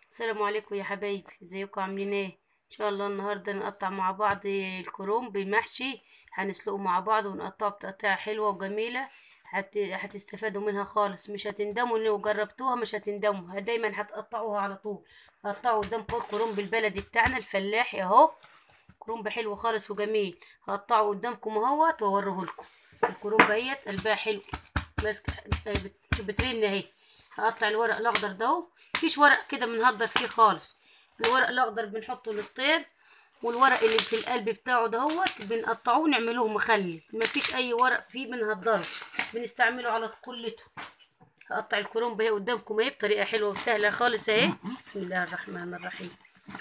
السلام عليكم يا حبايبي ازيكم عاملين ايه ان شاء الله النهارده نقطع مع بعض الكروم بالمحشي هنسلقه مع بعض ونقطعه بتقطيعه حلوه وجميله هت... هتستفادوا منها خالص مش هتندموا لو جربتوها مش هتندموا دايما هتقطعوها على طول هقطعوا قدامكم الكروم بالبلدي بتاعنا الفلاحي اهو كرومب حلو خالص وجميل هقطعه قدامكم اهوت واوريه لكم الكرومبه اهيت قلبها حلو ماسكه بت- بترن اهي هقطع الورق الاخضر ده اهو مفيش ورق كده بنهدر فيه خالص الورق الاخضر بنحطه للطيب والورق اللي في القلب بتاعه دهوت بنقطعوه ونعملوه مخلل مفيش اي ورق فيه بنهدره بنستعمله على كلته هقطع الكرنب اهي قدامكم اهي بطريقه حلوه وسهله خالص اهي بسم الله الرحمن الرحيم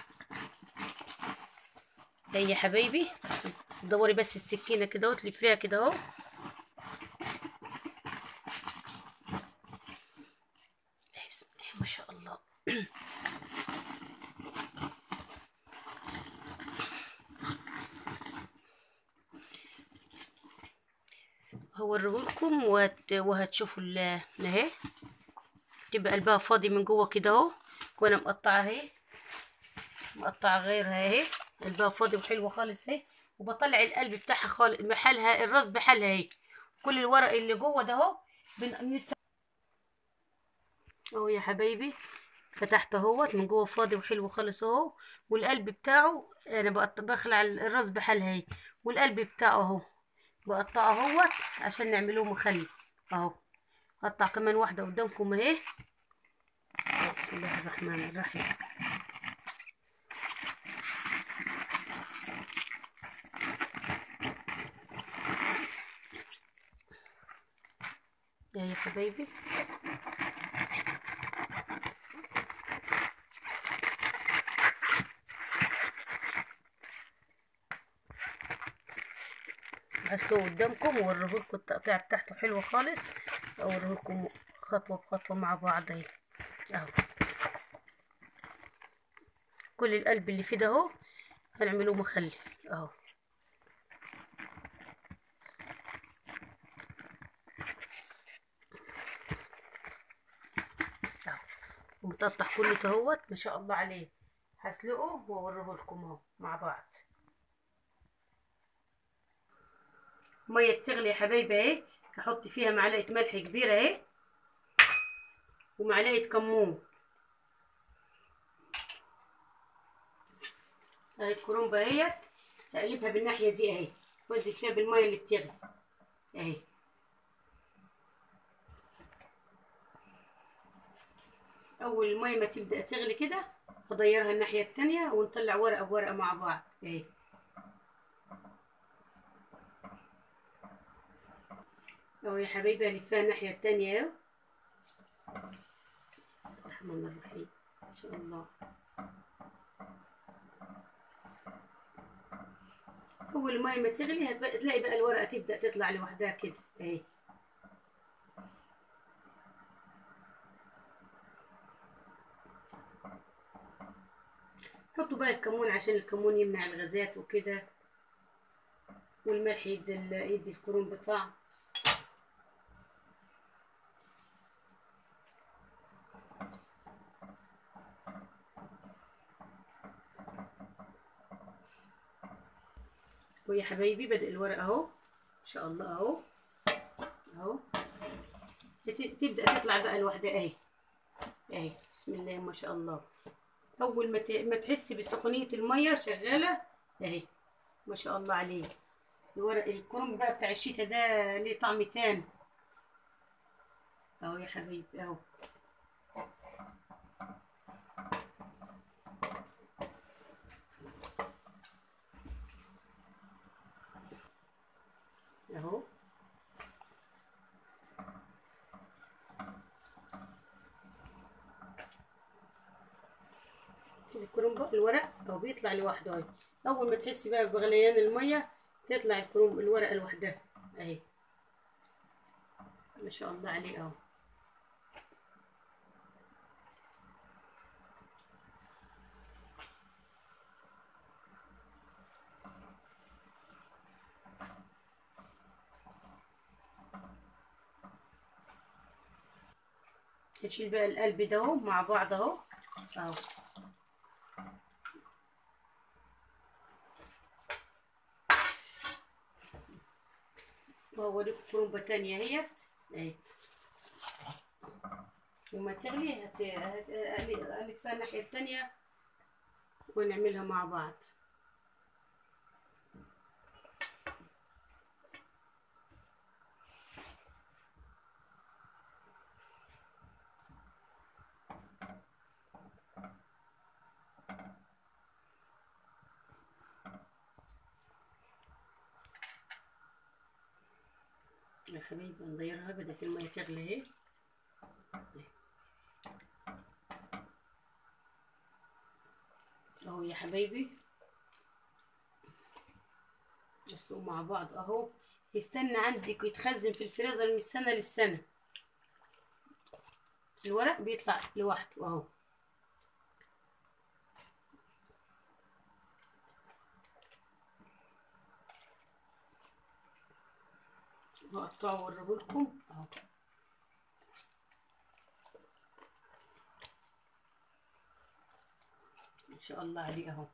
اهي يا حبايبي دوري بس السكينه كده وتلفيها كده اهو أهي بسم الله ما شاء الله هوريهولكم وهت... وهتشوفوا ال اهي تبقى قلبها فاضي من جوه كده اهو وانا مقطعه اهي مقطعه غيرها اهي قلبها فاضي وحلوه خالص اهي وبطلع القلب بتاعها خالص بحالها الراس بحالها اهي كل الورق اللي جوه ده اهو بن... بنست... اهو يا حبايبي فتحت اهوت من جوه فاضي وحلو خالص اهو والقلب بتاعه انا بقط... بخلع الراس بحالها اهي والقلب بتاعه اهو بقطعه اهوت عشان نعملوه مخلل اهو قطع كمان واحده قدامكم اهي بسم الله الرحمن الرحيم ده يا حبايبي هسلقه قدامكم واوريهولكم التقطيع بتاعته حلوه خالص اوريهولكم خطوه بخطوه مع بعض اهي اهو كل القلب اللي فيه ده اهو هنعملوه مخلل اهو اهو ومتقطع كله تهوت ما شاء الله عليه هسلقه واوريهولكم اهو مع بعض ميه بتغلي يا حبايبي اهي هحط فيها معلقه ملح كبيره اهي ومعلقه كمون اهي الكرومبه اهيت هقلبها بالناحيه دي اهي وانزل فيها بالميه اللي بتغلي اهي اول الميه ما تبدا تغلي كده هضيرها الناحيه التانية ونطلع ورقه بورقه مع بعض اهي اهو يا حبايبي هلفها الناحية التانية اهو بسم الله الرحمن الرحيم ما شاء الله أول المية ما تغلي هتبقى تلاقي بقى الورقة تبدأ تطلع لوحدها كده اهي حطوا بقى الكمون عشان الكمون يمنع الغازات وكده والملح يدي ال- يدي الكروم بطعم ويا حبايبي بدأ الورق اهو ان شاء الله اهو اهو هت- تبدأ تطلع بقى لوحدها اهي اهي بسم الله ما شاء الله اول ما ت- ما تحسي بسخونية المية شغالة اهي ما شاء الله عليه الورق الكرنب بقى بتاع الشتا ده ليه طعم تاني اهو يا حبيبي اهو اهو شوف الكرنب الورق اهو بيطلع لوحده اهي اول ما تحسي بقى بغليان الميه تطلع الكرنب الورقه لوحدها اهي ما شاء الله عليه اهو نشيل بقى القلب ده اهو مع بعض اهو اهو وهوريكم كرومبة تانية اهيت اهي لما تغلي هت... هت... هقلب فيها الناحية التانية ونعملها مع بعض يا حبيبي نغيرها بدأت المية تغلي اهي اهو يا حبايبي نسلقوا مع بعض اهو يستنى عندك ويتخزن في الفريزر من السنة للسنة الورق بيطلع لوحده اهو هقطعه واوريهولكم اهو ان شاء الله عليه اهو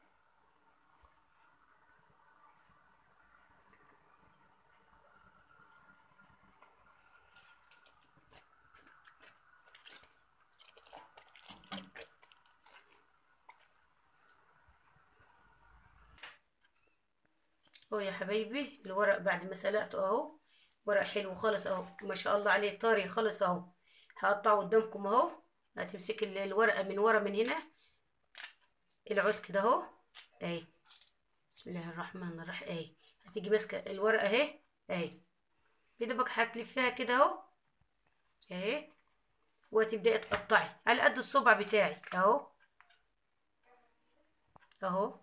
اهو يا حبايبي الورق بعد ما سلقته اهو ورق حلو خالص اهو ما شاء الله عليه طري خالص اهو هقطعه قدامكم اهو هتمسك ال- الورقه من ورا من هنا العود كده اهو اهي بسم الله الرحمن الرحيم اهي هتيجي ماسكه الورقه اهي اهي كده بقى هتلفيها كده اهو اهي وتبداي تقطعي على قد الصبع بتاعك اهو اهو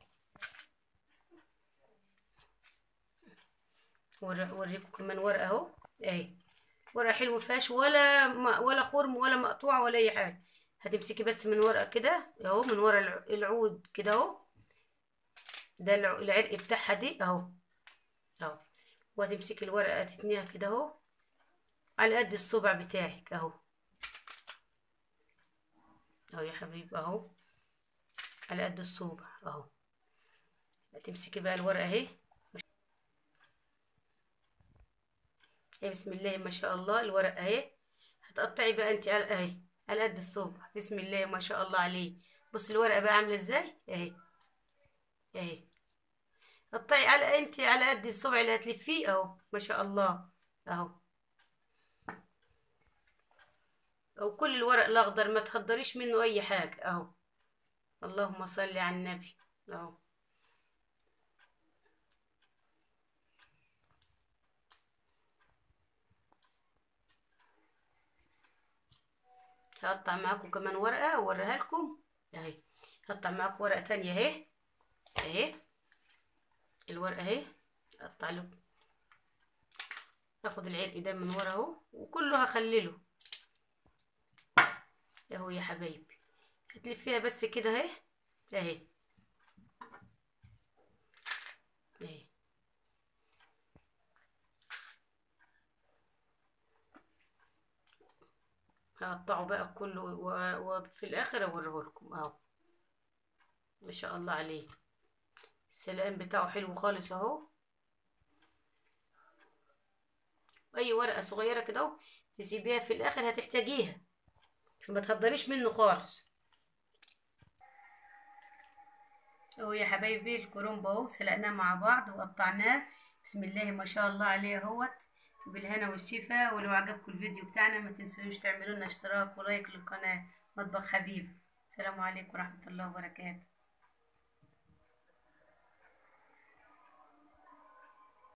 ور- اوريكم كمان ورقه اهو اهي ورقه حلوه مفيهاش ولا م- ولا خرم ولا مقطوعه ولا اي حاجه هتمسكي بس من ورقه كده اهو من ورا الع- العود كده اهو ده الع- العرق بتاعها دي اهو اهو وهتمسكي الورقه تتنيها كده اهو على قد الصبع بتاعك اهو اهو يا حبيب اهو على قد الصبع اهو هتمسكي بقى الورقه اهي اهي بسم الله ما شاء الله الورق اهي هتقطعي بقى انت على اهي على قد الصبع بسم الله ما شاء الله عليه بص الورقه بقى عامله ازاي اهي اهي قطعي على انت على قد الصبع اللي هتلفيه اهو ما شاء الله اهو او كل الورق الاخضر ما تهدريش منه اي حاجه اهو اللهم صل على النبي اهو هقطع معاكم كمان ورقة اوريها لكم اهي هقطع معاكم ورقة تانية اهي اهي الورقة اهي اقطع له اخد العرق ده من ورا اهو وكله هخلله اهو يا حبايبي هتلفيها بس كده اهي اهي اهي هقطعه بقى كله و- وفي الاخر اوريه لكم اهو ما شاء الله عليه السلقان بتاعه حلو خالص اهو اي ورقه صغيره كده اهو تسيبيها في الاخر هتحتاجيها فما تهدريش منه خالص اهو يا حبايبي الكرنب اهو سلقناه مع بعض وقطعناه بسم الله ما شاء الله عليه اهوت بالهنا والشفا ولو عجبكم الفيديو بتاعنا ما تنسوش تعملوا لنا اشتراك ولايك للقناة مطبخ حبيب السلام عليكم ورحمة الله وبركاته